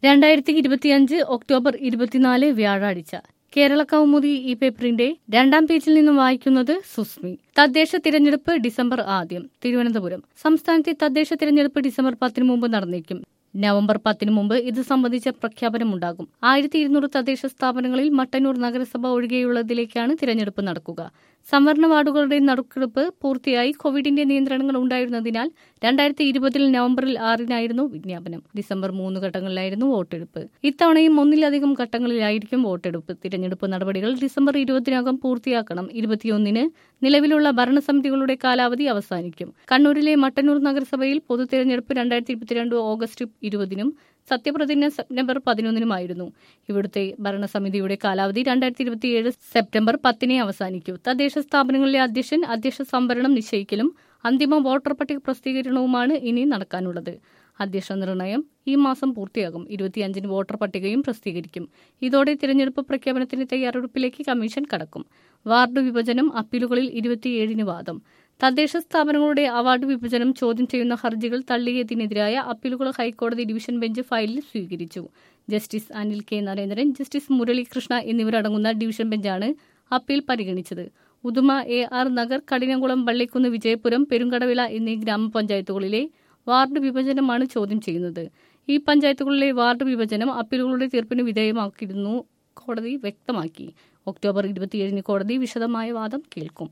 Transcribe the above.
രണ്ടായിരത്തി ഇരുപത്തിയഞ്ച് ഒക്ടോബർ ഇരുപത്തിനാല് വ്യാഴാഴ്ച കേരള കൗമുദി ഈ പേപ്പറിന്റെ രണ്ടാം പേജിൽ നിന്നും വായിക്കുന്നത് സുസ്മി തദ്ദേശ തിരഞ്ഞെടുപ്പ് ഡിസംബർ ആദ്യം തിരുവനന്തപുരം സംസ്ഥാനത്തെ തദ്ദേശ തിരഞ്ഞെടുപ്പ് ഡിസംബർ പത്തിന് മുമ്പ് നടന്നേക്കും നവംബർ പത്തിന് മുമ്പ് ഇത് സംബന്ധിച്ച പ്രഖ്യാപനമുണ്ടാകും ആയിരത്തി ഇരുന്നൂറ് തദ്ദേശ സ്ഥാപനങ്ങളിൽ മട്ടന്നൂർ നഗരസഭ ഒഴികെയുള്ളതിലേക്കാണ് തിരഞ്ഞെടുപ്പ് നടക്കുക സംവരണ വാർഡുകളുടെ നറുക്കെടുപ്പ് പൂർത്തിയായി കോവിഡിന്റെ നിയന്ത്രണങ്ങൾ ഉണ്ടായിരുന്നതിനാൽ രണ്ടായിരത്തി ഇരുപതിൽ നവംബറിൽ ആറിനായിരുന്നു വിജ്ഞാപനം ഡിസംബർ മൂന്ന് ഘട്ടങ്ങളിലായിരുന്നു വോട്ടെടുപ്പ് ഇത്തവണയും ഒന്നിലധികം ഘട്ടങ്ങളിലായിരിക്കും വോട്ടെടുപ്പ് തിരഞ്ഞെടുപ്പ് നടപടികൾ ഡിസംബർ ഇരുപതിനകം പൂർത്തിയാക്കണം ഇരുപത്തിയൊന്നിന് നിലവിലുള്ള ഭരണസമിതികളുടെ കാലാവധി അവസാനിക്കും കണ്ണൂരിലെ മട്ടന്നൂർ നഗരസഭയിൽ പൊതു തിരഞ്ഞെടുപ്പ് രണ്ടായിരത്തി ഇരുപത്തിരണ്ട് ഓഗസ്റ്റ് ഇരുപതിനും സത്യപ്രതിജ്ഞ സെപ്റ്റംബർ പതിനൊന്നിനുമായിരുന്നു ഇവിടുത്തെ ഭരണസമിതിയുടെ കാലാവധി രണ്ടായിരത്തി ഇരുപത്തിയേഴ് സെപ്റ്റംബർ പത്തിനെ അവസാനിക്കൂ തദ്ദേശ സ്ഥാപനങ്ങളിലെ അധ്യക്ഷൻ അധ്യക്ഷ സംവരണം നിശ്ചയിക്കലും അന്തിമ വോട്ടർ പട്ടിക പ്രസിദ്ധീകരണവുമാണ് ഇനി നടക്കാനുള്ളത് അധ്യക്ഷ നിർണയം ഈ മാസം പൂർത്തിയാകും ഇരുപത്തിയഞ്ചിന് വോട്ടർ പട്ടികയും പ്രസിദ്ധീകരിക്കും ഇതോടെ തിരഞ്ഞെടുപ്പ് പ്രഖ്യാപനത്തിന് തയ്യാറെടുപ്പിലേക്ക് കമ്മീഷൻ കടക്കും വാർഡ് വിഭജനം അപ്പീലുകളിൽ ഇരുപത്തിയേഴിന് വാദം തദ്ദേശ സ്ഥാപനങ്ങളുടെ അവാർഡ് വിഭജനം ചോദ്യം ചെയ്യുന്ന ഹർജികൾ തള്ളിയതിനെതിരായ അപ്പീലുകൾ ഹൈക്കോടതി ഡിവിഷൻ ബെഞ്ച് ഫയലിൽ സ്വീകരിച്ചു justice Anil K Narendran justice Muralikrishna എന്നിവരടങ്ങുന്ന ഡിവിഷൻ ബെഞ്ചാണ് അപ്പീൽ പരിഗണിച്ചത് ഉദുമ എ ആർ നഗർ കഠിനകുളം വള്ളിക്കുന്ന് വിജയപുരം പെരുങ്കടവില എന്നീ ഗ്രാമപഞ്ചായത്തുകളിലെ വാർഡ് വിഭജനമാണ് ചോദ്യം ചെയ്യുന്നത് ഈ പഞ്ചായത്തുകളിലെ വാർഡ് വിഭജനം അപ്പീലുകളുടെ തീർപ്പിന് വിധേയമാക്കിയിരുന്നു കോടതി വ്യക്തമാക്കി ഒക്ടോബർ ഇരുപത്തിയേഴിന് കോടതി വിശദമായ വാദം കേൾക്കും